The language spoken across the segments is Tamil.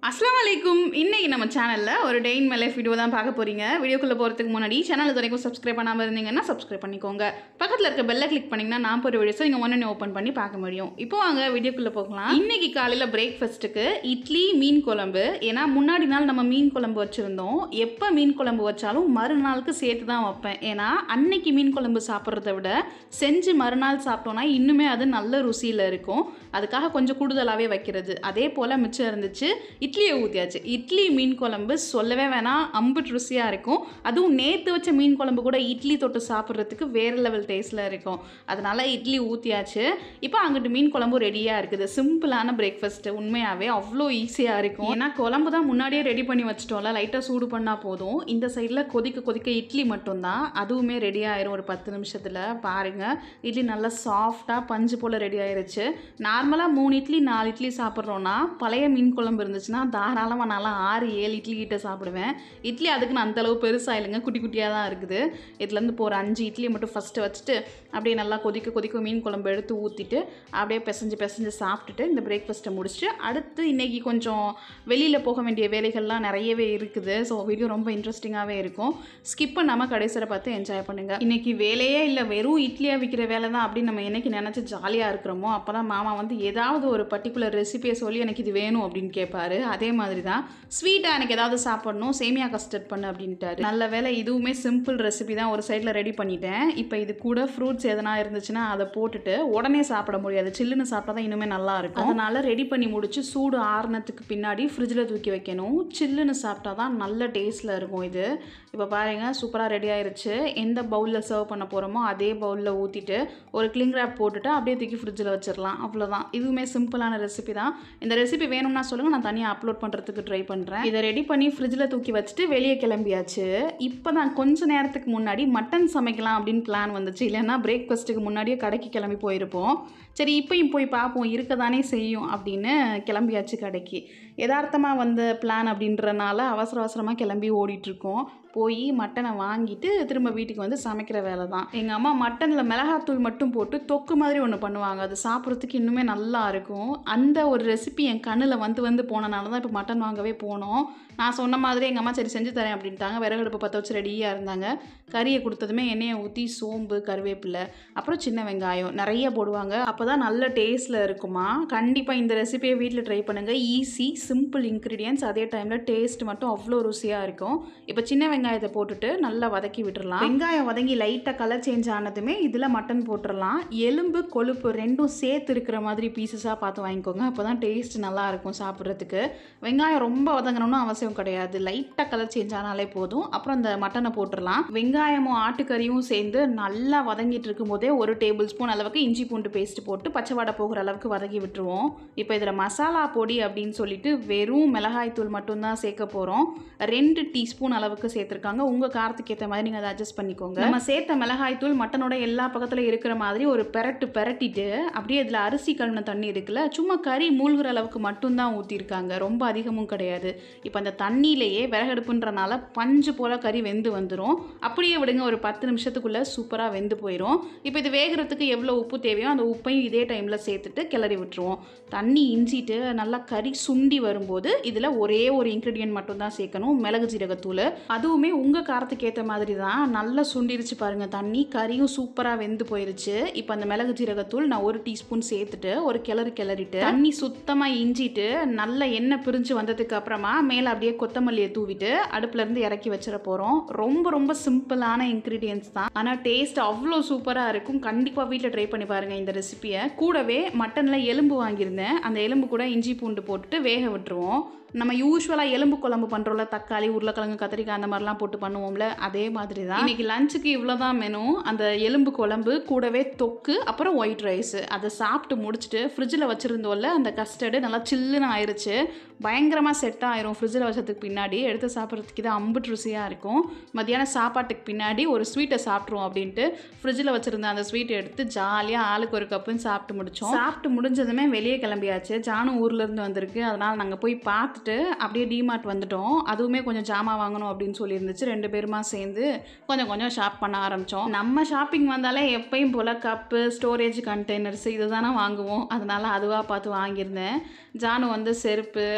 அஸ்லாம் வலைக்கும் இன்னைக்கு நம்ம சேனலில் ஒரு டெயின் மேலே வீடியோ தான் பார்க்க போகிறீங்க வீடியோக்குள்ளே போகிறதுக்கு முன்னாடி சேனல் இது வரைக்கும் சப்ஸ்கிரைப் பண்ணாமல் இருந்தீங்கன்னா சப்ஸ்கிரைப் பண்ணிக்கோங்க பக்கத்தில் இருக்க பெல்லை கிளிக் பண்ணிங்கன்னா நான் போகிற வீடியோஸை நீங்கள் ஒன்று ஓப்பன் பண்ணி பார்க்க முடியும் இப்போ வாங்க வீடியோக்குள்ளே போகலாம் இன்னைக்கு காலையில் பிரேக்ஃபாஸ்ட்டுக்கு இட்லி மீன் குழம்பு ஏன்னா முன்னாடி நாள் நம்ம மீன் குழம்பு வச்சுருந்தோம் எப்போ மீன் குழம்பு வச்சாலும் மறுநாளுக்கு சேர்த்து தான் வைப்பேன் ஏன்னா அன்னைக்கு மீன் குழம்பு சாப்பிட்றத விட செஞ்சு மறுநாள் சாப்பிட்டோன்னா இன்னுமே அது நல்ல ருசியில் இருக்கும் அதுக்காக கொஞ்சம் கூடுதலாகவே வைக்கிறது அதே போல் மிச்சம் இருந்துச்சு இட்லியை ஊற்றியாச்சு இட்லி மீன் குழம்பு சொல்லவே வேணாம் அம்புட்டு ருசியாக இருக்கும் அதுவும் நேற்று வச்ச மீன் குழம்பு கூட இட்லி தொட்டு சாப்பிட்றதுக்கு வேறு லெவல் டேஸ்ட்டில் இருக்கும் அதனால் இட்லி ஊற்றியாச்சு இப்போ அங்கிட்டு மீன் குழம்பு ரெடியாக இருக்குது சிம்பிளான பிரேக்ஃபாஸ்ட்டு உண்மையாகவே அவ்வளோ ஈஸியாக இருக்கும் ஏன்னா குழம்பு தான் முன்னாடியே ரெடி பண்ணி வச்சிட்டோம்ல லைட்டாக சூடு பண்ணால் போதும் இந்த சைடில் கொதிக்க கொதிக்க இட்லி மட்டும்தான் அதுவுமே ரெடி ஆயிரும் ஒரு பத்து நிமிஷத்தில் பாருங்கள் இட்லி நல்லா சாஃப்டாக பஞ்சு போல் ரெடி ஆயிருச்சு நார்மலாக மூணு இட்லி நாலு இட்லி சாப்பிட்றோன்னா பழைய மீன் குழம்பு இருந்துச்சுன்னா தாராளமாக நான்லாம் ஆறு ஏழு இட்லி கிட்ட சாப்பிடுவேன் இட்லி அதுக்கு நான் அந்தளவு பெருசாக இல்லைங்க குட்டி குட்டியாக தான் இருக்குது இதுலேருந்து இப்போ ஒரு அஞ்சு இட்லி மட்டும் ஃபஸ்ட்டு வச்சுட்டு அப்படியே நல்லா கொதிக்க கொதிக்க மீன் குழம்பு எடுத்து ஊற்றிட்டு அப்படியே பிசைஞ்சு பிசைஞ்சு சாப்பிட்டுட்டு இந்த பிரேக்ஃபாஸ்ட்டை முடிச்சுட்டு அடுத்து இன்றைக்கி கொஞ்சம் வெளியில் போக வேண்டிய வேலைகள்லாம் நிறையவே இருக்குது ஸோ வீடியோ ரொம்ப இன்ட்ரெஸ்டிங்காகவே இருக்கும் ஸ்கிப் பண்ணாமல் கடைசியில் பார்த்து என்ஜாய் பண்ணுங்கள் இன்றைக்கி வேலையே இல்லை வெறும் இட்லியாக விற்கிற வேலை தான் அப்படின்னு நம்ம என்னைக்கு நினச்சி ஜாலியாக இருக்கிறோமோ அப்போ தான் மாமா வந்து ஏதாவது ஒரு பர்டிகுலர் ரெசிபியை சொல்லி எனக்கு இது வேணும் அப்படின்னு கேட்பாரு அதே மாதிரி தான் ஸ்வீட்டாக எனக்கு ஏதாவது சாப்பிடணும் சேமியா கஸ்டர்ட் பண்ணு அப்படின்ட்டாரு நல்ல வேலை இதுவுமே சிம்பிள் ரெசிபி தான் ஒரு சைடில் ரெடி பண்ணிட்டேன் இப்போ இது கூட ஃப்ரூட்ஸ் எதனா இருந்துச்சுன்னா அதை போட்டுட்டு உடனே சாப்பிட முடியாது சில்லுன்னு சாப்பிட்டா தான் இன்னுமே நல்லா இருக்கும் அதனால ரெடி பண்ணி முடிச்சு சூடு ஆறுனதுக்கு பின்னாடி ஃப்ரிட்ஜில் தூக்கி வைக்கணும் சில்லுன்னு சாப்பிட்டா தான் நல்ல டேஸ்ட்டில் இருக்கும் இது இப்போ பாருங்க சூப்பராக ரெடி ஆயிருச்சு எந்த பவுலில் சர்வ் பண்ண போகிறோமோ அதே பவுலில் ஊற்றிட்டு ஒரு கிளிங் ரேப் போட்டுட்டு அப்படியே தூக்கி ஃப்ரிட்ஜில் வச்சிடலாம் அவ்வளோதான் இதுவுமே சிம்பிளான ரெசிபி தான் இந்த ரெசிபி வேணும்னா சொல்லுங்கள் நான் தனியாக அப்லோட் பண்ணுறதுக்கு ட்ரை பண்ணுறேன் இதை ரெடி பண்ணி ஃப்ரிட்ஜில் தூக்கி வச்சுட்டு வெளியே கிளம்பியாச்சு இப்போ தான் கொஞ்ச நேரத்துக்கு முன்னாடி மட்டன் சமைக்கலாம் அப்படின்னு பிளான் வந்துச்சு இல்லைன்னா பிரேக்ஃபாஸ்ட்டுக்கு முன்னாடியே கடைக்கு கிளம்பி போயிருப்போம் சரி இப்போயும் போய் பார்ப்போம் இருக்க தானே செய்யும் அப்படின்னு கிளம்பியாச்சு கடைக்கு யதார்த்தமாக வந்த பிளான் அப்படின்றனால அவசர அவசரமாக கிளம்பி ஓடிட்டுருக்கோம் போய் மட்டனை வாங்கிட்டு திரும்ப வீட்டுக்கு வந்து சமைக்கிற வேலை தான் எங்கள் அம்மா மட்டனில் மிளகாத்தூள் மட்டும் போட்டு தொக்கு மாதிரி ஒன்று பண்ணுவாங்க அது சாப்பிட்றதுக்கு இன்னுமே நல்லா இருக்கும் அந்த ஒரு ரெசிபி என் கண்ணில் வந்து வந்து போனனால தான் இப்போ மட்டன் வாங்கவே போனோம் நான் சொன்ன மாதிரி எங்கள் அம்மா சரி செஞ்சு தரேன் அப்படின்ட்டாங்க விறகடுப்பு பற்ற வச்சு ரெடியாக இருந்தாங்க கறியை கொடுத்ததுமே எண்ணெயை ஊற்றி சோம்பு கருவேப்பிலை அப்புறம் சின்ன வெங்காயம் நிறைய போடுவாங்க அப்போ தான் நல்ல டேஸ்ட்டில் இருக்குமா கண்டிப்பாக இந்த ரெசிபியை வீட்டில் ட்ரை பண்ணுங்கள் ஈஸி சிம்பிள் இன்க்ரீடியன்ஸ் அதே டைமில் டேஸ்ட் மட்டும் அவ்வளோ ருசியாக இருக்கும் இப்போ சின்ன வெங்காயத்தை போட்டுட்டு நல்லா வதக்கி விட்டுறலாம் வெங்காயம் வதங்கி லைட்டாக கலர் சேஞ்ச் ஆனதுமே இதில் மட்டன் போட்டுடலாம் எலும்பு கொழுப்பு ரெண்டும் சேர்த்து இருக்கிற மாதிரி பீசஸாக பார்த்து வாங்கிக்கோங்க அப்போ தான் டேஸ்ட் நல்லா இருக்கும் சாப்பிட்றதுக்கு வெங்காயம் ரொம்ப வதங்கணும்னு அவசியம் கிடையாது லைட்டாக கலர் சேஞ்ச் ஆனாலே போதும் அப்புறம் அந்த மட்டனை போட்டுடலாம் வெங்காயமும் ஆட்டுக்கறியும் சேர்ந்து நல்லா வதங்கிட்டு இருக்கும்போதே ஒரு டேபிள் ஸ்பூன் அளவுக்கு இஞ்சி பூண்டு பேஸ்ட் போட்டு பச்சை வடை போகிற அளவுக்கு வதக்கி விட்டுருவோம் இப்போ இதில் மசாலா பொடி அப்படின்னு சொல்லிட்டு வெறும் மிளகாய் தூள் மட்டும்தான் சேர்க்க போகிறோம் ரெண்டு டீஸ்பூன் அளவுக்கு சேர்த்துருக்காங்க உங்கள் காரத்துக்கு ஏற்ற மாதிரி நீங்கள் அதை அட்ஜஸ்ட் பண்ணிக்கோங்க நம்ம சேர்த்த மிளகாய் தூள் மட்டனோட எல்லா பக்கத்தில் இருக்கிற மாதிரி ஒரு பெரட்டு பெரட்டிட்டு அப்படியே இதில் அரிசி கழுவின தண்ணி இருக்குல்ல சும்மா கறி மூழ்கிற அளவுக்கு மட்டும்தான் ஊற்றிருக்காங்க ரொம்ப அதிகமும் கிடையாது இப்போ அந்த தண்ணியிலேயே விறகடுப்புன்றனால பஞ்சு போல் கறி வெந்து வந்துடும் அப்படியே விடுங்க ஒரு பத்து நிமிஷத்துக்குள்ளே சூப்பராக வெந்து போயிடும் இப்போ இது வேகிறதுக்கு எவ்வளோ உப்பு தேவையோ அந்த உப்பையும் இதே டைமில் சேர்த்துட்டு கிளறி விட்டுருவோம் தண்ணி இஞ்சிட்டு நல்லா கறி சுண்டி வரும்போது இதில் ஒரே ஒரு இன்க்ரீடியன்ட் மட்டும் தான் சேர்க்கணும் மிளகு ஜீரகத்தூள் அதுவுமே உங்கள் காரத்துக்கு ஏற்ற மாதிரி தான் நல்லா சுண்டிருச்சு பாருங்கள் தண்ணி கறியும் சூப்பராக வெந்து போயிருச்சு இப்போ அந்த மிளகு ஜீரகத்தூள் நான் ஒரு டீஸ்பூன் சேர்த்துட்டு ஒரு கிளறு கிளறிட்டு தண்ணி சுத்தமாக இஞ்சிட்டு நல்ல எண்ணெய் பிரிஞ்சு வந்ததுக்கு அப்புறமா மேலே அப்படியே கொத்தமல்லியை தூவிட்டு அடுப்புல இருந்து இறக்கி வச்சிட போகிறோம் ரொம்ப ரொம்ப சிம்பிளான இன்க்ரீடியன்ஸ் தான் ஆனால் டேஸ்ட் அவ்வளோ சூப்பராக இருக்கும் கண்டிப்பாக வீட்டில் ட்ரை பண்ணி பாருங்கள் இந்த ரெசிபியை கூடவே மட்டனில் எலும்பு வாங்கியிருந்தேன் அந்த எலும்பு கூட இஞ்சி பூண்டு போட்டுட்டு வேக விட்டுருவோம் நம்ம யூஸ்வலாக எலும்பு குழம்பு பண்ணுறோம்ல தக்காளி உருளைக்கிழங்கு கத்திரிக்காய் அந்த மாதிரிலாம் போட்டு பண்ணுவோம்ல அதே மாதிரி தான் இன்னைக்கு லஞ்சுக்கு இவ்வளோ தான் மெனு அந்த எலும்பு குழம்பு கூடவே தொக்கு அப்புறம் ஒயிட் ரைஸ் அதை சாப்பிட்டு முடிச்சுட்டு ஃப்ரிட்ஜில் வச்சுருந்தோம்ல அந்த கஸ்டர்டு நல்லா சில்லுன்னு ஆயிருச்சு பயங்கரமாக செட் ஆயிரும் ஃப்ரிட்ஜில் வச்சதுக்கு பின்னாடி எடுத்து சாப்பிட்றதுக்கு இது அம்புட்டு ருசியாக இருக்கும் மத்தியானம் சாப்பாட்டுக்கு பின்னாடி ஒரு ஸ்வீட்டை சாப்பிட்ருவோம் அப்படின்ட்டு ஃப்ரிட்ஜில் வச்சுருந்த அந்த ஸ்வீட்டை எடுத்து ஜாலியாக ஆளுக்கு ஒரு கப்புன்னு சாப்பிட்டு முடித்தோம் சாப்பிட்டு முடிஞ்சதுமே வெளியே கிளம்பியாச்சு ஜானும் ஊர்லேருந்து வந்திருக்கு அதனால் நாங்கள் போய் பார்த்துட்டு அப்படியே டிமார்ட் வந்துட்டோம் அதுவுமே கொஞ்சம் ஜாமான் வாங்கணும் அப்படின்னு சொல்லியிருந்துச்சு ரெண்டு பேருமா சேர்ந்து கொஞ்சம் கொஞ்சம் ஷாப் பண்ண ஆரம்பித்தோம் நம்ம ஷாப்பிங் வந்தாலே எப்பயும் போல் கப்பு ஸ்டோரேஜ் கண்டெய்னர்ஸ் இது தானே வாங்குவோம் அதனால் அதுவாக பார்த்து வாங்கியிருந்தேன் ஜானு வந்து செருப்பு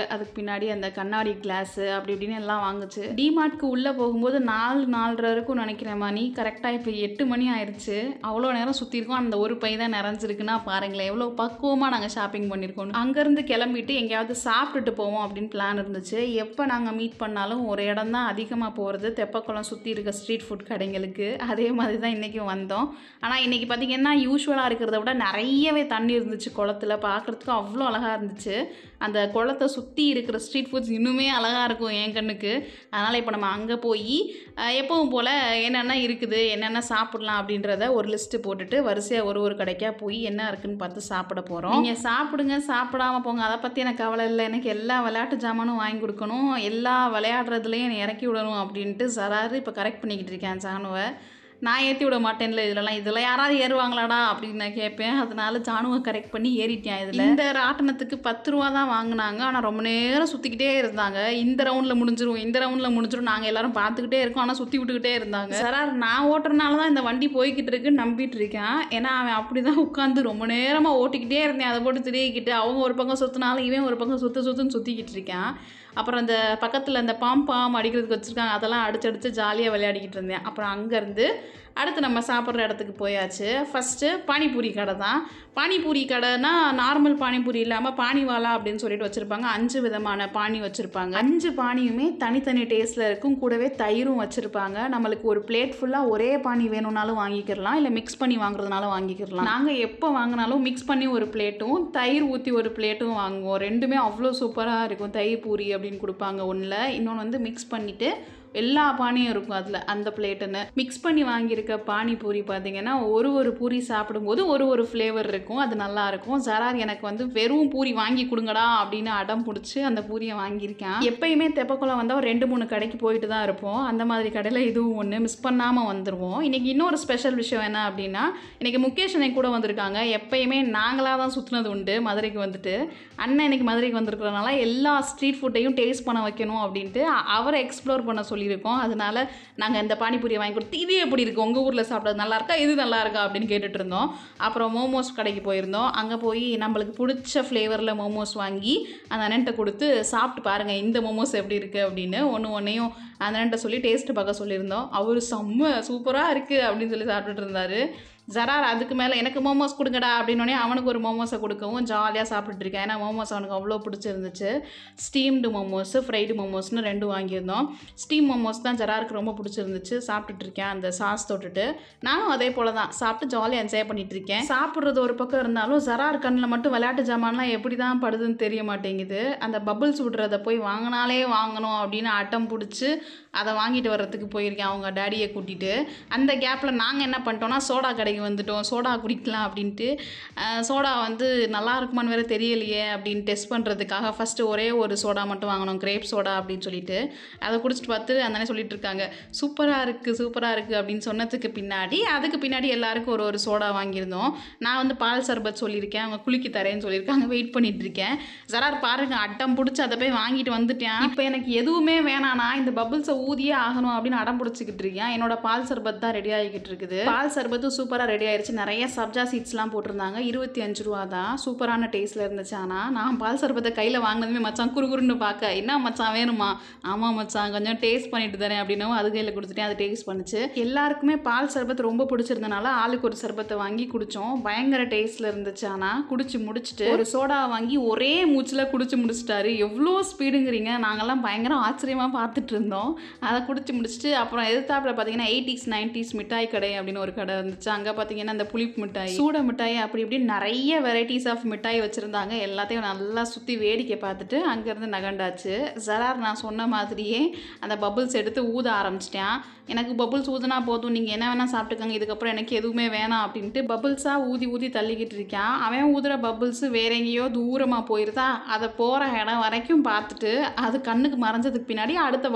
அதுக்கு பின்னாடி அந்த கண்ணாடி கிளாஸு அப்படி இப்படின்னு எல்லாம் வாங்குச்சு டிமார்ட்க்கு உள்ளே போகும்போது நாலு நாலரை இருக்கும் நினைக்கிறேன் மணி கரெக்டாக இப்போ எட்டு மணி ஆயிடுச்சு அவ்வளோ நேரம் சுற்றிருக்கோம் அந்த ஒரு பை தான் நிறைஞ்சிருக்குன்னா பாருங்களேன் எவ்வளோ பக்குவமாக நாங்கள் ஷாப்பிங் பண்ணியிருக்கோம் அங்கேருந்து கிளம்பிட்டு எங்கேயாவது சாப்பிட்டுட்டு போவோம் அப்படின்னு பிளான் இருந்துச்சு எப்போ நாங்கள் மீட் பண்ணாலும் ஒரு இடம் தான் அதிகமாக போகிறது தெப்பக்குளம் சுற்றி இருக்க ஸ்ட்ரீட் ஃபுட் கடைங்களுக்கு அதே மாதிரி தான் இன்றைக்கும் வந்தோம் ஆனால் இன்றைக்கி பார்த்திங்கன்னா யூஸ்வலாக இருக்கிறத விட நிறையவே தண்ணி இருந்துச்சு குளத்துல பார்க்குறதுக்கு அவ்வளோ அழகாக இருந்துச்சு அந்த குளத்தை சுற்றி இருக்கிற ஸ்ட்ரீட் ஃபுட்ஸ் இன்னுமே அழகாக இருக்கும் என் கண்ணுக்கு அதனால் இப்போ நம்ம அங்கே போய் எப்பவும் போல் என்னென்ன இருக்குது என்னென்ன சாப்பிடலாம் அப்படின்றத ஒரு லிஸ்ட்டு போட்டுட்டு வரிசையாக ஒரு ஒரு கடைக்காக போய் என்ன இருக்குன்னு பார்த்து சாப்பிட போகிறோம் நீங்கள் சாப்பிடுங்க சாப்பிடாம போங்க அதை பற்றி எனக்கு கவலை இல்லை எனக்கு எல்லா விளையாட்டு ஜாமானும் வாங்கி கொடுக்கணும் எல்லா விளையாடுறதுலையும் என்னை இறக்கி விடணும் அப்படின்ட்டு சராரு இப்போ கரெக்ட் பண்ணிக்கிட்டு இருக்கேன் ஜானுவை நான் ஏற்றி விட மாட்டேன்ல இதுலலாம் இதில் யாராவது ஏறுவாங்களாடா அப்படின்னு நான் கேட்பேன் அதனால ஜானுவை கரெக்ட் பண்ணி ஏறிட்டேன் இதில் இந்த ராட்டனத்துக்கு பத்து ரூபா தான் வாங்கினாங்க ஆனால் ரொம்ப நேரம் சுற்றிக்கிட்டே இருந்தாங்க இந்த ரவுண்டில் முடிஞ்சிரும் இந்த ரவுண்டில் முடிஞ்சிரும் நாங்கள் எல்லாரும் பார்த்துக்கிட்டே இருக்கோம் ஆனால் சுற்றி விட்டுக்கிட்டே இருந்தாங்க சார் நான் ஓட்டுறதுனால தான் இந்த வண்டி போய்கிட்டு இருக்குன்னு நம்பிட்டு இருக்கேன் ஏன்னா அவன் அப்படி தான் உட்காந்து ரொம்ப நேரமாக ஓட்டிக்கிட்டே இருந்தேன் அதை போட்டு திரிகிட்டு அவங்க ஒரு பக்கம் சுற்றினாலும் இவன் ஒரு பக்கம் சுற்று சுற்றுன்னு சுற்றிக்கிட்டு இருக்கான் அப்புறம் அந்த பக்கத்தில் அந்த பாம் பாம் அடிக்கிறதுக்கு வச்சுருக்காங்க அதெல்லாம் அடிச்சு அடிச்சு ஜாலியாக விளையாடிக்கிட்டு இருந்தேன் அப்புறம் அங்கேருந்து அடுத்து நம்ம சாப்பிட்ற இடத்துக்கு போயாச்சு ஃபஸ்ட்டு பானிபூரி கடை தான் பானிபூரி கடைனா நார்மல் பானிபூரி இல்லாமல் பானிவாலா அப்படின்னு சொல்லிட்டு வச்சுருப்பாங்க அஞ்சு விதமான பானி வச்சுருப்பாங்க அஞ்சு பானியுமே தனித்தனி டேஸ்ட்டில் இருக்கும் கூடவே தயிரும் வச்சுருப்பாங்க நம்மளுக்கு ஒரு பிளேட் ஃபுல்லாக ஒரே பானி வேணும்னாலும் வாங்கிக்கிறலாம் இல்லை மிக்ஸ் பண்ணி வாங்குறதுனாலும் வாங்கிக்கிறலாம் நாங்கள் எப்போ வாங்கினாலும் மிக்ஸ் பண்ணி ஒரு பிளேட்டும் தயிர் ஊற்றி ஒரு பிளேட்டும் வாங்குவோம் ரெண்டுமே அவ்வளோ சூப்பராக இருக்கும் தயிர் பூரி அப்படின்னு கொடுப்பாங்க ஒன்றில் இன்னொன்று வந்து மிக்ஸ் பண்ணிவிட்டு எல்லா பானியும் இருக்கும் அதில் அந்த பிளேட்டுன்னு மிக்ஸ் பண்ணி வாங்கியிருக்க பானிபூரி பார்த்தீங்கன்னா ஒரு ஒரு பூரி சாப்பிடும்போது ஒரு ஒரு ஃப்ளேவர் இருக்கும் அது நல்லா இருக்கும் ஜரார் எனக்கு வந்து வெறும் பூரி வாங்கி கொடுங்கடா அப்படின்னு அடம் பிடிச்சி அந்த பூரியை வாங்கியிருக்கேன் எப்பயுமே தெப்பக்குளம் வந்தால் ஒரு ரெண்டு மூணு கடைக்கு போயிட்டு தான் இருப்போம் அந்த மாதிரி கடையில் இதுவும் ஒன்று மிஸ் பண்ணாமல் வந்துடுவோம் இன்றைக்கி இன்னொரு ஸ்பெஷல் விஷயம் என்ன அப்படின்னா இன்றைக்கி முகேஷ் அண்ணன் கூட வந்திருக்காங்க எப்பயுமே நாங்களாக தான் சுற்றுனது உண்டு மதுரைக்கு வந்துட்டு அண்ணன் இன்னைக்கு மதுரைக்கு வந்திருக்கிறதுனால எல்லா ஸ்ட்ரீட் ஃபுட்டையும் டேஸ்ட் பண்ண வைக்கணும் அப்படின்ட்டு அ- அவரை எக்ஸ்ப்ளோர் பண்ண சொல்லியிருக்கோம் அதனால நாங்கள் இந்த பானிபூரியை வாங்கி கொடுத்து இது எப்படி இருக்குது உங்கள் ஊரில் சாப்பிட்றது நல்லா இருக்கா இது நல்லா இருக்கா அப்படின்னு கேட்டுட்டு இருந்தோம் அப்புறம் மோமோஸ் கடைக்கு போயிருந்தோம் அங்கே போய் நம்மளுக்கு பிடிச்ச ஃப்ளேவரில் மோமோஸ் வாங்கி அந்த அண்ணன்ட்ட கொடுத்து சாப்பிட்டு பாருங்கள் இந்த மோமோஸ் எப்படி இருக்குது அப்படின்னு ஒன்று ஒன்றையும் அந்த அண்ணன்ட்ட சொல்லி டேஸ்ட்டு பார்க்க சொல்லியிருந்தோம் அவர் செம்ம சூப்பராக இருக்குது அப்படின்னு சொல்லி சாப்பிட்டுட்டு இருந்தாரு ஜரார் அதுக்கு மேலே எனக்கு மோமோஸ் கொடுங்கடா அப்படின்னோடனே அவனுக்கு ஒரு மோமோஸை கொடுக்கவும் ஜாலியாக சாப்பிட்டுட்டு இருக்கேன் ஏன்னா மோமோஸ் அவனுக்கு அவ்வளோ பிடிச்சிருந்துச்சு ஸ்டீம்டு மோமோஸ் ஃப்ரைடு மோமோஸ்னு ரெண்டும் வாங்கியிருந்தோம் ஸ்டீம் மோமோஸ் தான் ஜராருக்கு ரொம்ப பிடிச்சிருந்துச்சு சாப்பிட்டுட்டு இருக்கேன் அந்த சாஸ் தொட்டுட்டு நானும் அதே போல தான் சாப்பிட்டு ஜாலியாக என்ஜாய் பண்ணிட்டு இருக்கேன் சாப்பிட்றது ஒரு பக்கம் இருந்தாலும் ஜரார் கண்ணில் மட்டும் விளையாட்டு ஜாமான்லாம் எப்படி தான் படுதுன்னு தெரிய மாட்டேங்குது அந்த பபிள்ஸ் விடுறத போய் வாங்கினாலே வாங்கணும் அப்படின்னு அட்டம் பிடிச்சி அதை வாங்கிட்டு வர்றதுக்கு போயிருக்கேன் அவங்க டேடியை கூட்டிகிட்டு அந்த கேப்பில் நாங்கள் என்ன பண்ணிட்டோம்னா சோடா கடைக்கு வந்துட்டோம் சோடா குடிக்கலாம் அப்படின்ட்டு அஹ், சோடா வந்து நல்லா இருக்குமான்னு வேறு தெரியலையே அப்படின்னு டெஸ்ட் பண்ணுறதுக்காக ஃபஸ்ட்டு ஒரே ஒரு சோடா மட்டும் வாங்கினோம் கிரேப் சோடா அப்படின்னு சொல்லிட்டு அதை குடிச்சிட்டு பார்த்து அந்த சொல்லிட்டு இருக்காங்க சூப்பராக இருக்குது சூப்பராக இருக்குது அப்படின்னு சொன்னதுக்கு பின்னாடி அதுக்கு பின்னாடி எல்லாருக்கும் ஒரு ஒரு சோடா வாங்கியிருந்தோம் நான் வந்து பால் சர்பத் சொல்லியிருக்கேன் அவங்க குலுக்கி தரேன்னு சொல்லியிருக்காங்க வெயிட் பண்ணிட்டு இருக்கேன் ஜரார் பாருங்க அட்டம் பிடிச்சி அதை போய் வாங்கிட்டு வந்துட்டேன் இப்போ எனக்கு எதுவுமே வேணானா இந்த பபிள்ஸை ஊதியே ஆகணும் அப்படின்னு அடம் பிடிச்சிக்கிட்டு இருக்கேன் என்னோட பால் சர்பத் தான் ரெடி ஆகிக்கிட்டு இருக்குது பால் சர்பத்து சூப்பராக ரெடி ஆயிருச்சு நிறைய சப்ஜா சீட்ஸ்லாம் போட்டிருந்தாங்க இருபத்தி அஞ்சு ரூபா தான் சூப்பரான டேஸ்ட்டில் இருந்துச்சு ஆனால் நான் பால் சர்பத்தை கையில் வாங்கினதுமே மச்சான் குறுகுறுன்னு பார்க்க என்ன மச்சான் வேணுமா ஆமாம் மச்சான் கொஞ்சம் டேஸ்ட் பண்ணிட்டு தானே அப்படின்னும் அது கையில் கொடுத்துட்டேன் அது டேஸ்ட் பண்ணுச்சு எல்லாருக்குமே பால் சர்பத் ரொம்ப பிடிச்சிருந்தனால ஆளுக்கு ஒரு சர்பத்தை வாங்கி குடித்தோம் பயங்கர டேஸ்ட்டில் இருந்துச்சு ஆனால் குடிச்சு முடிச்சுட்டு ஒரு சோடா வாங்கி ஒரே மூச்சில் குடிச்சு முடிச்சிட்டாரு எவ்வளோ ஸ்பீடுங்கிறீங்க நாங்கள்லாம் பயங்கர ஆச்சரியமாக பார்த்துட்டு இருந்தோம் அதை குடிச்சு முடிச்சுட்டு அப்புறம் எதிர்த்தாப்புல பார்த்தீங்கன்னா எயிட்டிஸ் நைன்டிஸ் மிட்டாய் கடை அப்படின்னு ஒரு கடை இருந்துச்சு அங்கே பார்த்தீங்கன்னா அந்த புளிப்பு மிட்டாய் சூட மிட்டாய் அப்படி இப்படி நிறைய வெரைட்டிஸ் ஆஃப் மிட்டாய் வச்சுருந்தாங்க எல்லாத்தையும் நல்லா சுற்றி வேடிக்கை பார்த்துட்டு அங்கேருந்து நகண்டாச்சு ஜரார் நான் சொன்ன மாதிரியே அந்த பபுள்ஸ் எடுத்து ஊத ஆரம்பிச்சிட்டேன் எனக்கு பபுள்ஸ் ஊதுனா போதும் நீங்கள் என்ன வேணால் சாப்பிட்டுக்கோங்க இதுக்கப்புறம் எனக்கு எதுவுமே வேணாம் அப்படின்ட்டு பபுள்ஸாக ஊதி ஊதி தள்ளிக்கிட்டு இருக்கான் அவன் ஊதுற பபுள்ஸ் வேற எங்கேயோ தூரமாக போயிருதா அதை போகிற இடம் வரைக்கும் பார்த்துட்டு அது கண்ணுக்கு மறைஞ்சதுக்கு பின்னாடி அடுத்த பபுள்ஸை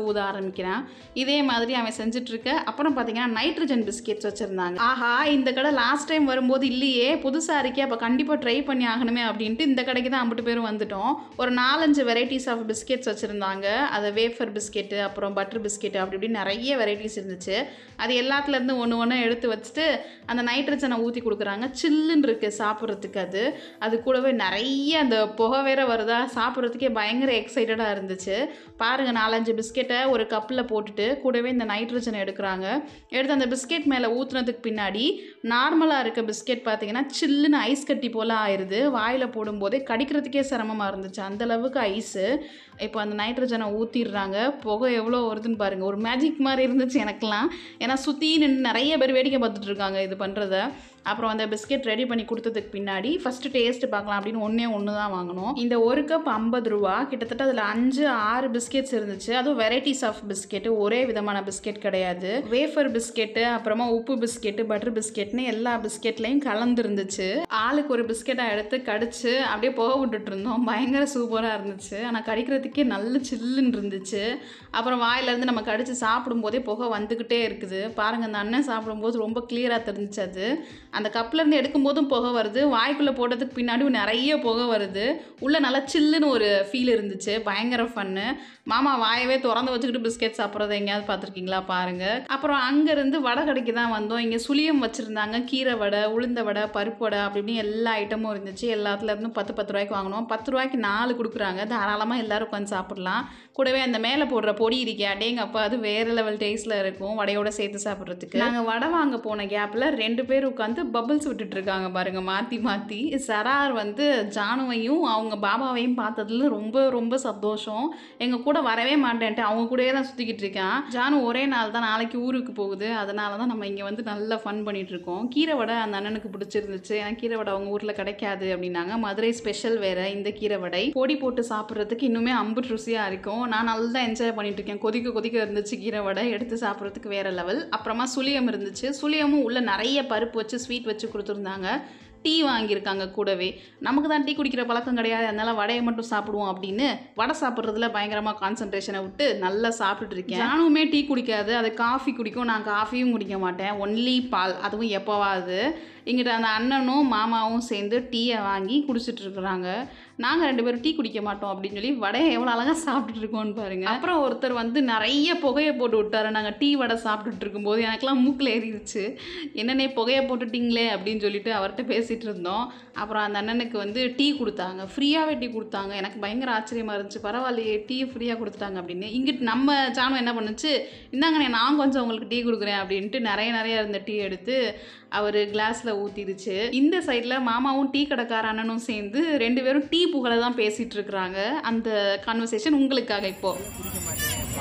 ஊத ஆரம்பிக்கிறான் இதே மாதிரி அவன் செஞ்சுட்ருக்க அப்புறம் பார்த்தீங்கன்னா நைட்ரஜன் பிஸ்கெட்ஸ் வச்சுருந்தாங்க ஆஹா இந்த கடை லாஸ்ட் டைம் வரும்போது இல்லையே புதுசாக இருக்கே அப்போ கண்டிப்பாக ட்ரை பண்ணி ஆகணுமே அப்படின்ட்டு இந்த கடைக்கு தான் அம்பிட்டு பேரும் வந்துட்டோம் ஒரு நாலஞ்சு வெரைட்டிஸ் ஆஃப் பிஸ்கெட்ஸ் வச்சுருந்தாங்க அது வேஃபர் பிஸ்கெட்டு அப்புறம் பட்டர் பிஸ்கெட்டு அப்படி இப்படி நிறைய வெரைட்டிஸ் இருந்துச்சு அது எல்லாத்துலேருந்து ஒன்று ஒன்று எடுத்து வச்சுட்டு அந்த நைட்ரஜனை ஊற்றி கொடுக்குறாங்க சில்லுன்னு இருக்குது சாப்பிட்றதுக்கு அது அது கூடவே நிறைய அந்த புகை வேற வருதா சாப்பிட்றதுக்கே பயங்கர எக்ஸைட்டடாக இருந்துச்சு பாருங்கள் நாலஞ்சு பிஸ்கெட்டை ஒரு கப்பில் போட்டுட்டு கூடவே இந்த நைட்ரஜனை எடுக்கிறாங்க எடுத்து அந்த பிஸ்கெட் மேலே ஊற்றுனதுக்கு பின்னாடி நார்மலாக இருக்க பிஸ்கெட் பார்த்தீங்கன்னா சில்லுன்னு ஐஸ் கட்டி போல் ஆயிடுது வாயில் போடும்போதே கடிக்கிறதுக்கே சிரமமாக இருந்துச்சு அந்தளவுக்கு ஐஸு இப்போ அந்த நைட்ரஜனை ஊற்றிடுறாங்க புகை எவ்வளோ வருதுன்னு பாருங்கள் ஒரு மேஜிக் மாதிரி இருந்துச்சு எனக்கெல்லாம் ஏன்னா சுற்றி நின்று நிறைய பேர் வேடிக்கை பார்த்துட்டு இருக்காங்க இது பண்ணுறத அப்புறம் அந்த பிஸ்கெட் ரெடி பண்ணி கொடுத்ததுக்கு பின்னாடி ஃபஸ்ட்டு டேஸ்ட் பார்க்கலாம் அப்படின்னு ஒன்றே ஒன்று தான் வாங்கினோம் இந்த ஒரு கப் ஐம்பது ரூபா கிட்டத்தட்ட அதில் அஞ்சு ஆறு பிஸ்கெட்ஸ் இருந்துச்சு அதுவும் வெரைட்டிஸ் ஆஃப் பிஸ்கெட்டு ஒரே விதமான பிஸ்கெட் கிடையாது வேஃபர் பிஸ்கெட்டு அப்புறமா உப்பு பிஸ்கெட்டு பட்டர் பிஸ்கெட்னு எல்லா பிஸ்கெட்லேயும் கலந்து இருந்துச்சு ஆளுக்கு ஒரு பிஸ்கெட்டை எடுத்து கடிச்சு அப்படியே போக விட்டுட்டு இருந்தோம் பயங்கர சூப்பராக இருந்துச்சு ஆனால் கடிக்கிறதுக்கே நல்ல சில்லுன்னு இருந்துச்சு அப்புறம் வாயிலேருந்து நம்ம கடிச்சு சாப்பிடும்போதே புகை வந்துக்கிட்டே இருக்குது பாருங்கள் அந்த அண்ணன் சாப்பிடும்போது ரொம்ப கிளியராக தெரிஞ்சுச்சு அது அந்த கப்லேருந்து எடுக்கும்போதும் புகை வருது வாய்க்குள்ளே போட்டதுக்கு பின்னாடி நிறைய புகை வருது உள்ளே நல்லா சில்லுன்னு ஒரு ஃபீல் இருந்துச்சு பயங்கர ஃபன்னு மாமா வாயவே திறந்து வச்சுக்கிட்டு பிஸ்கெட் சாப்பிட்றத எங்கேயாவது பார்த்துருக்கீங்களா பாருங்கள் அப்புறம் அங்கேருந்து வடை கடைக்கு தான் வந்தோம் இங்கே சுளியம் வச்சுருந்தாங்க கீரை வடை உளுந்த வடை பருப்பு வடை அப்படி இப்படின்னு எல்லா ஐட்டமும் இருந்துச்சு எல்லாத்துலேருந்தும் பத்து பத்து ரூபாய்க்கு வாங்கினோம் பத்து ரூபாய்க்கு நாலு கொடுக்குறாங்க தாராளமாக எல்லோரும் உட்காந்து சாப்பிட்லாம் கூடவே அந்த மேலே போடுற பொடி இருக்கே அடேங்கப்பா அது வேறு லெவல் டேஸ்ட்டில் இருக்கும் வடையோட சேர்த்து சாப்பிட்றதுக்கு நாங்கள் வடை வாங்க போன கேப்பில் ரெண்டு பேர் உட்காந்து பபிள்ஸ் விட்டுட்டு இருக்காங்க பாருங்க மாற்றி மாற்றி சரார் வந்து ஜானுவையும் அவங்க பாபாவையும் பார்த்ததுல ரொம்ப ரொம்ப சந்தோஷம் எங்கள் கூட வரவே மாட்டேன்ட்டு அவங்க கூடயே தான் சுற்றிக்கிட்டு இருக்கான் ஜானு ஒரே நாள் தான் நாளைக்கு ஊருக்கு போகுது அதனால தான் நம்ம இங்கே வந்து நல்லா ஃபன் பண்ணிட்டு இருக்கோம் கீரை வடை அந்த அண்ணனுக்கு பிடிச்சிருந்துச்சு ஏன்னா கீரை வடை அவங்க ஊரில் கிடைக்காது அப்படின்னாங்க மதுரை ஸ்பெஷல் வேற இந்த கீரை வடை பொடி போட்டு சாப்பிட்றதுக்கு இன்னுமே அம்புட்டு ருசியாக இருக்கும் நான் நல்லா என்ஜாய் பண்ணிட்டு இருக்கேன் கொதிக்க கொதிக்க இருந்துச்சு கீரை வடை எடுத்து சாப்பிட்றதுக்கு வேற லெவல் அப்புறமா சுளியம் இருந்துச்சு சுளியமும் உள்ள நிறைய பருப்பு வச்சு ஸ்வீட் வச்சு கொடுத்துருந்தாங்க டீ வாங்கியிருக்காங்க கூடவே நமக்கு தான் டீ குடிக்கிற பழக்கம் கிடையாது அதனால வடையை மட்டும் சாப்பிடுவோம் அப்படின்னு வடை சாப்பிட்றதுல பயங்கரமாக கான்சன்ட்ரேஷனை விட்டு நல்லா சாப்பிட்டுட்டு இருக்கேன் நானுமே டீ குடிக்காது அது காஃபி குடிக்கும் நான் காஃபியும் குடிக்க மாட்டேன் ஒன்லி பால் அதுவும் எப்போவாது இங்கிட்ட அந்த அண்ணனும் மாமாவும் சேர்ந்து டீயை வாங்கி குடிச்சிட்டு இருக்கிறாங்க நாங்கள் ரெண்டு பேரும் டீ குடிக்க மாட்டோம் அப்படின்னு சொல்லி வடையை எவ்வளோ அழகாக சாப்பிட்டுட்டு இருக்கோம்னு பாருங்க அப்புறம் ஒருத்தர் வந்து நிறைய புகையை போட்டு விட்டாரு நாங்கள் டீ வடை சாப்பிட்டுட்டு இருக்கும்போது எனக்கெல்லாம் மூக்கில் ஏறிடுச்சு என்னன்னே புகையை போட்டுட்டீங்களே அப்படின்னு சொல்லிட்டு அவர்கிட்ட பேசிகிட்டு இருந்தோம் அப்புறம் அந்த அண்ணனுக்கு வந்து டீ கொடுத்தாங்க ஃப்ரீயாகவே டீ கொடுத்தாங்க எனக்கு பயங்கர ஆச்சரியமாக இருந்துச்சு பரவாயில்லையே டீ ஃப்ரீயாக கொடுத்துட்டாங்க அப்படின்னு இங்கிட்டு நம்ம சாணம் என்ன பண்ணுச்சு இந்தாங்கண்ணே நான் கொஞ்சம் உங்களுக்கு டீ கொடுக்குறேன் அப்படின்ட்டு நிறைய நிறைய இருந்த டீ எடுத்து அவர் கிளாஸில் ஊற்றிடுச்சு இந்த சைடில் மாமாவும் டீ கடைக்கார அண்ணனும் சேர்ந்து ரெண்டு பேரும் டீ புகழை தான் பேசிகிட்டு இருக்கிறாங்க அந்த கான்வர்சேஷன் உங்களுக்காக இப்போது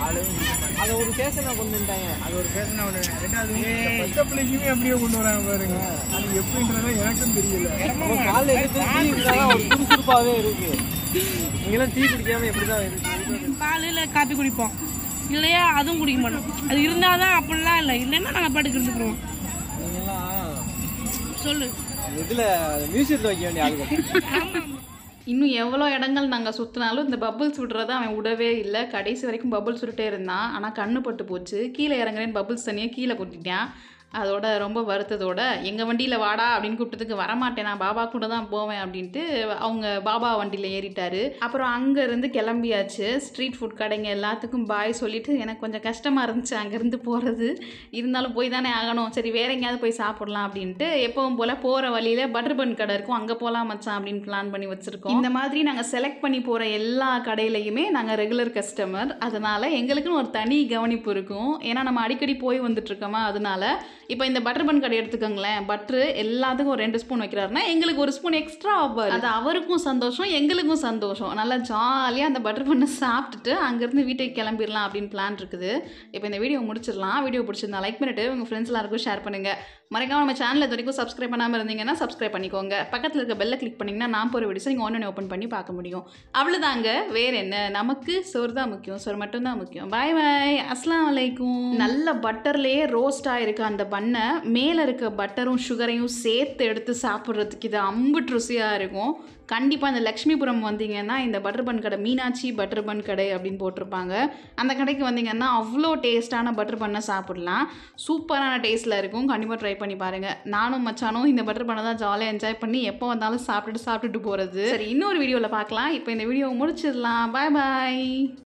அதை ஒரு ஃபேஷனா கொண்டு வந்துட்டாங்க அது ஒரு பேசன ஒண்ணு ரெண்டாவது பச்சை பிள்ளைக்குமே அப்படியே கொண்டு வராங்க பாருங்க அது எப்படின்றத எனக்கும் தெரியல அப்போ காலைல எடுத்து டீ இருந்தாதான் ஒரு சுறுசுறுப்பாவே இருக்கு நீங்களாம் டீ குடிக்காம எப்படிதான் இருக்கு காலையில் காப்பி குடிப்போம் இல்லையா அதுவும் குடிக்க மாட்டோம் அது இருந்தால் தான் அப்படிலாம் இல்லை இல்லைன்னா நாங்கள் பாட்டுக்கு இருந்துக்கிறோம் நீங்களாம் சொல்லு இதுல மியூசியத்தில் வைக்க வேண்டிய ஆளுங்க இன்னும் எவ்வளோ இடங்கள் நாங்கள் சுற்றினாலும் இந்த பபுள்ஸ் விடுறத அவன் விடவே இல்லை கடைசி வரைக்கும் பபுள்ஸ் விட்டுட்டே இருந்தான் ஆனால் கண்ணு பட்டு போச்சு கீழே இறங்குறேன்னு பபுள்ஸ் தனியாக கீழே கொட்டிட்டான் அதோட ரொம்ப வருத்தத்தோட எங்கள் வண்டியில் வாடா அப்படின்னு கூப்பிட்டதுக்கு வரமாட்டேன் நான் பாபா கூட தான் போவேன் அப்படின்ட்டு அவங்க பாபா வண்டியில் ஏறிட்டாரு அப்புறம் அங்கேருந்து கிளம்பியாச்சு ஸ்ட்ரீட் ஃபுட் கடைங்க எல்லாத்துக்கும் பாய் சொல்லிட்டு எனக்கு கொஞ்சம் கஷ்டமாக இருந்துச்சு அங்கேருந்து போகிறது இருந்தாலும் போய் தானே ஆகணும் சரி வேற எங்கேயாவது போய் சாப்பிடலாம் அப்படின்ட்டு எப்பவும் போல் போகிற வழியில் பட்டர் பன் கடை இருக்கும் அங்கே போகலாம் மச்சான் அப்படின்னு பிளான் பண்ணி வச்சுருக்கோம் இந்த மாதிரி நாங்கள் செலக்ட் பண்ணி போகிற எல்லா கடையிலையுமே நாங்கள் ரெகுலர் கஸ்டமர் அதனால் எங்களுக்குன்னு ஒரு தனி கவனிப்பு இருக்கும் ஏன்னா நம்ம அடிக்கடி போய் வந்துட்டுருக்கோமா அதனால இப்போ இந்த பட்டர் பன் கடை எடுத்துக்கோங்களேன் பட்ரு எல்லாத்துக்கும் ஒரு ரெண்டு ஸ்பூன் வைக்கிறாருன்னா எங்களுக்கு ஒரு ஸ்பூன் எக்ஸ்ட்ரா ஆகும் அது அவருக்கும் சந்தோஷம் எங்களுக்கும் சந்தோஷம் நல்லா ஜாலியாக அந்த பட்டர் பண்ணை சாப்பிட்டுட்டு அங்கேருந்து வீட்டுக்கு கிளம்பிடலாம் அப்படின்னு பிளான் இருக்குது இப்போ இந்த வீடியோ முடிச்சிடலாம் வீடியோ பிடிச்சிருந்தா லைக் பண்ணிட்டு உங்கள் ஃப்ரெண்ட்ஸ் எல்லாருக்கும் ஷேர் பண்ணுங்கள் மறக்காம நம்ம சேனல் இது வரைக்கும் சப்ஸ்கிரைப் பண்ணாமல் இருந்தீங்கன்னா சப்ஸ்கிரைப் பண்ணிக்கோங்க பக்கத்தில் இருக்க பெல்லை கிளிக் பண்ணிங்கன்னா நான் போகிற வீடியோஸ் நீங்கள் ஒன்று ஓப்பன் பண்ணி பார்க்க முடியும் அவ்வளோதாங்க வேறு என்ன நமக்கு சோறு தான் முக்கியம் சோறு மட்டும்தான் முக்கியம் பாய் பாய் அஸ்லாம் வலைக்கும் நல்ல பட்டர்லேயே ரோஸ்ட் ஆகிருக்கு அந்த பண்ணை மேலே இருக்க பட்டரும் சுகரையும் சேர்த்து எடுத்து சாப்பிட்றதுக்கு இது அம்புட்டு ருசியாக இருக்கும் கண்டிப்பாக இந்த லக்ஷ்மிபுரம் வந்தீங்கன்னா இந்த பட்டர் பன் கடை மீனாட்சி பட்டர் பன் கடை அப்படின்னு போட்டிருப்பாங்க அந்த கடைக்கு வந்தீங்கன்னா அவ்வளோ டேஸ்ட்டான பட்டர் பண்ணை சாப்பிடலாம் சூப்பரான டேஸ்ட்டில் இருக்கும் கண்டிப்பாக ட்ரை பண்ணி பாருங்கள் நானும் மச்சானும் இந்த பட்டர் பண்ணை தான் ஜாலியாக என்ஜாய் பண்ணி எப்போ வந்தாலும் சாப்பிட்டுட்டு சாப்பிட்டுட்டு போகிறது சரி இன்னொரு வீடியோவில் பார்க்கலாம் இப்போ இந்த வீடியோவை முடிச்சிடலாம் பாய் பாய்